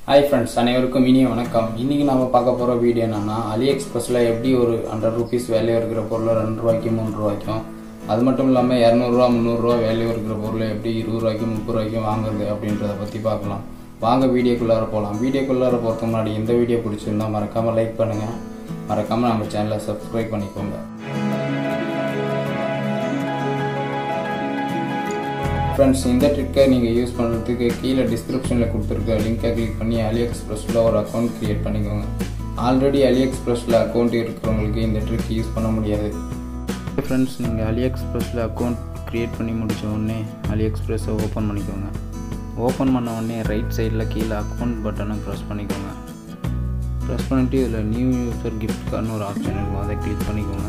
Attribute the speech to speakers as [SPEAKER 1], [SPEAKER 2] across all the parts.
[SPEAKER 1] hi friends அனைவருக்கும் இனிய வணக்கம் இன்னைக்கு நம்ம பார்க்க போகிற வீடியோ என்னன்னா அலி எக்ஸ்பிரஸில் எப்படி ஒரு ஹண்ட்ரட் ருபீஸ் வேல்யூ இருக்கிற பொருளை ரெண்டு ரூபாய்க்கு மூணு ரூபாய்க்கும் அது மட்டும் இல்லாமல் இரநூறுவா முந்நூறுரூவா வேல்யூ இருக்கிற பொருளை எப்படி இருபது ரூபாய்க்கும் முப்பது ரூபாய்க்கும் வாங்குறது அப்படின்றத பற்றி பார்க்கலாம் வாங்க வீடியோக்குள்ளார போகலாம் வீடியோக்குள்ளார போகிறதுக்கு முன்னாடி இந்த வீடியோ பிடிச்சிருந்தா மறக்காமல் லைக் பண்ணுங்கள் மறக்காமல் நம்ம சேனலை சப்ஸ்கிரைப் பண்ணிக்கோங்க ஃப்ரெண்ட்ஸ் இந்த ட்ரிக்கை நீங்கள் யூஸ் பண்ணுறதுக்கு கீழே டிஸ்கிரிப்ஷனில் கொடுத்துருக்க லிங்கை கிளிக் பண்ணி அலி எக்ஸ்பிரஸில் ஒரு அக்கௌண்ட் க்ரியேட் பண்ணிக்கோங்க ஆல்ரெடி அலி எக்ஸ்பிரஸில் அக்கௌண்ட் இருக்கிறவங்களுக்கு இந்த ட்ரிக் யூஸ் பண்ண முடியாது ஃப்ரெண்ட்ஸ் நீங்கள் அலி எக்ஸ்பிரஸில் அக்கௌண்ட் க்ரியேட் பண்ணி முடிச்ச உடனே அலி எக்ஸ்பிரஸை ஓப்பன் பண்ணிக்கோங்க ஓப்பன் பண்ண உடனே ரைட் சைடில் கீழே அக்கௌண்ட் பட்டனை ப்ரெஸ் பண்ணிக்கோங்க ப்ரெஸ் பண்ணிவிட்டு இதில் நியூ யூசர் கிஃப்ட் கார்டுன்னு ஒரு ஆப்ஷன் இருக்கும் அதை கிளிக் பண்ணிக்கோங்க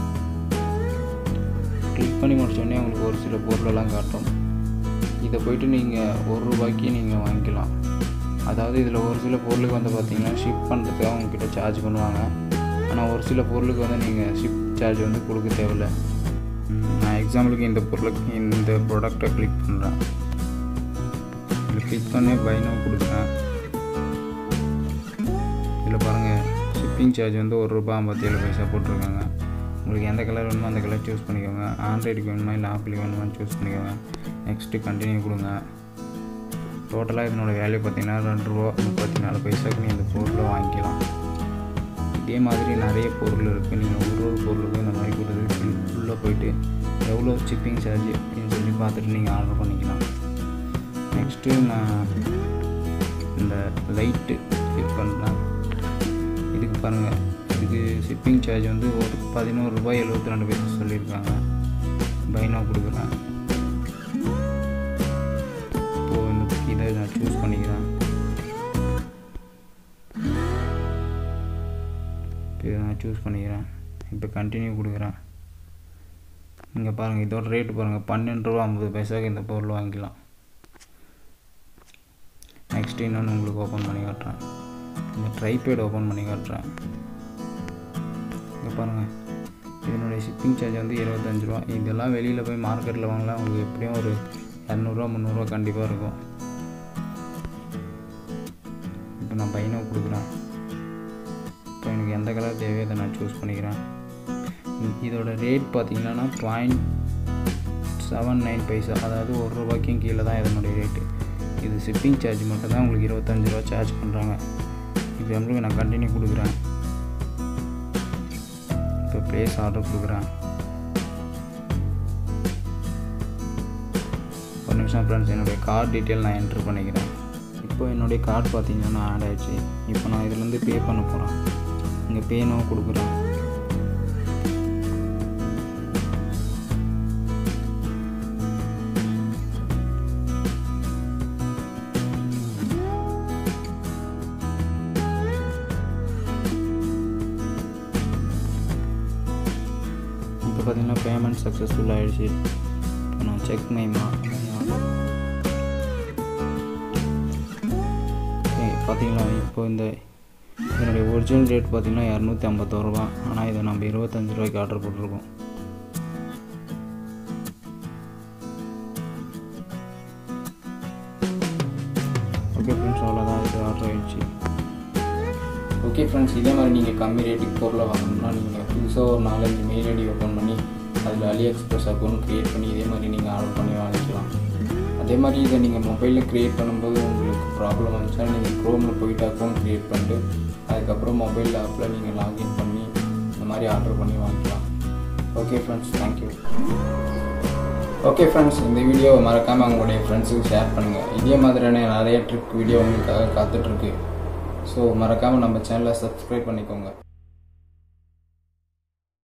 [SPEAKER 1] கிளிக் பண்ணி முடிச்ச உடனே உங்களுக்கு ஒரு சில பொருளெல்லாம் காட்டும் இதை போயிட்டு நீங்கள் ஒரு ரூபாய்க்கு நீங்கள் வாங்கிக்கலாம் அதாவது இதில் ஒரு சில பொருளுக்கு வந்து பார்த்தீங்கன்னா ஷிப் பண்ணுறதுக்கு அவங்கக்கிட்ட சார்ஜ் பண்ணுவாங்க ஆனால் ஒரு சில பொருளுக்கு வந்து நீங்கள் ஷிப் சார்ஜ் வந்து கொடுக்க தேவையில்ல ம், நான் எக்ஸாம்பிளுக்கு இந்த பொருளுக்கு இந்த ப்ராடக்டை கிளிக் பண்ணுறேன் இதில் கிளிக் பண்ணி பைனோ கொடுக்குறேன் இதில் பாருங்கள் ஷிப்பிங் சார்ஜ் வந்து ஒரு ரூபா ஐம்பத்தேழு பைசா போட்டிருக்காங்க உங்களுக்கு எந்த கலர் வேணுமோ அந்த கலர் சூஸ் பண்ணிக்கோங்க ஆண்ட்ராய்டுக்கு வேணுமா இல்லை ஆப்பிளுக்கு வேணுமான்னு சூஸ் பண்ணிக்கோங்க நெக்ஸ்ட்டு கண்டினியூ கொடுங்க டோட்டலாக இதனோட வேல்யூ பார்த்தீங்கன்னா ரெண்டு ரூபா முப்பத்தி நாலு பைசாக்கு நீங்கள் இந்த பொருளை வாங்கிக்கலாம் இதே மாதிரி நிறைய பொருள் இருக்குது நீங்கள் ஒரு ஒரு பொருளுக்கும் இந்த மாதிரி கொடுத்து உள்ளே போயிட்டு எவ்வளோ ஷிப்பிங் சார்ஜ் அப்படின்னு சொல்லி பார்த்துட்டு நீங்கள் ஆர்டர் பண்ணிக்கலாம் நெக்ஸ்ட்டு நான் இந்த லைட்டு ஃபில் பண்ணுறேன் இதுக்கு பாருங்கள் இதுக்கு ஷிப்பிங் சார்ஜ் வந்து ஒரு பதினோரு ரூபாய் எழுபத்தி ரெண்டு பைசா சொல்லியிருக்காங்க பைனோ கொடுக்குறேன் இப்போது இந்த இதை நான் சூஸ் பண்ணிக்கிறேன் இப்போ இதை நான் சூஸ் பண்ணிக்கிறேன் இப்போ கண்டினியூ கொடுக்குறேன் இங்கே பாருங்கள் இதோட ரேட்டு பாருங்கள் பன்னெண்டு ரூபா ஐம்பது பைசாவுக்கு இந்த பொருள் வாங்கிக்கலாம் நெக்ஸ்ட் இன்னொன்று உங்களுக்கு ஓப்பன் பண்ணி காட்டுறேன் இந்த ட்ரைபேட் ஓப்பன் பண்ணி காட்டுறேன் இங்கே பாருங்கள் இதனுடைய ஷிப்பிங் சார்ஜ் வந்து இருபத்தஞ்சு ரூபா இதெல்லாம் வெளியில் போய் மார்க்கெட்டில் வாங்கலாம் உங்களுக்கு எப்படியும் ஒரு இரநூறுவா முந்நூறுரூவா கண்டிப்பாக இருக்கும் இப்போ நான் பையனை கொடுக்குறேன் இப்போ எனக்கு எந்த கலர் தேவையோ அதை நான் சூஸ் பண்ணிக்கிறேன் இ- இதோட ரேட் பார்த்தீங்கன்னா பாயிண்ட் செவன் நைன் பைசா அதாவது ஒரு ரூபாய்க்கும் கீழே தான் இதனுடைய ரேட்டு இது ஷிப்பிங் சார்ஜ் மட்டும் தான் உங்களுக்கு இருபத்தஞ்சு ரூபா சார்ஜ் பண்ணுறாங்க இப்போ நம்மளுக்கு நான் கண்டினியூ கொடுக்குறேன் இப்போ ப்ளேஸ் ஆர்டர் கொடுக்குறேன் ஒரு நிமிஷம் ஃப்ரெண்ட்ஸ் என்னுடைய கார்டு டீட்டெயில் நான் என்ட்ரு பண்ணிக்கிறேன் இப்போ என்னுடைய கார்டு பார்த்தீங்கன்னா ஆட் ஆயிடுச்சு இப்போ நான் இதுலேருந்து பே பண்ண போகிறேன் இங்கே பேனோ கொடுக்குறேன் இப்போ பார்த்தீங்கன்னா பேமெண்ட் சக்ஸஸ்ஃபுல் ஆகிடுச்சு இப்போ நான் செக் மைமா பார்த்தீங்களா இப்போ இந்த இதனுடைய ஒரிஜினல் ரேட் பார்த்தீங்கன்னா இரநூத்தி ஐம்பத்தோரு ரூபா ஆனால் இதை நம்ம இருபத்தஞ்சு ரூபாய்க்கு ஆர்டர் போட்டிருக்கோம் ஓகே ஃப்ரெண்ட்ஸ் அவ்வளோதான் இது ஆர்டர் ஆகிடுச்சு ஓகே ஃப்ரெண்ட்ஸ் இதே மாதிரி நீங்கள் கம்மி ரேட்டுக்கு பொருளை வாங்கணும்னா நீங்கள் புதுசாக ஒரு நாலஞ்சு மெயில் ஐடி ஓப்பன் பண்ணி அதில் அலி எக்ஸ்பிரஸ் அக்கௌண்ட் க்ரியேட் பண்ணி இதே மாதிரி நீங்கள் ஆர்டர் பண்ணி வாங்கிக்கலாம் அதே மாதிரி இதை நீங்கள் மொபைலில் க்ரியேட் பண்ணும்போது உங்களுக்கு ப்ராப்ளம் வந்துச்சுன்னா நீங்கள் க்ரோமில் போயிட்டு அக்கௌண்ட் க்ரியேட் பண்ணிட்டு அதுக்கப்புறம் மொபைல் ஆப்பில் நீங்கள் லாகின் பண்ணி இந்த மாதிரி ஆர்டர் பண்ணி வாங்கிக்கலாம் okay friends thank you okay friends இந்த வீடியோவை மறக்காமல் உங்களுடைய ஃப்ரெண்ட்ஸுக்கு ஷேர் பண்ணுங்கள் இதே மாதிரியான நிறைய ட்ரிக் வீடியோ உங்களுக்காக காத்துட்ருக்கு ஸோ மறக்காமல் நம்ம சேனலை சப்ஸ்கிரைப் பண்ணிக்கோங்க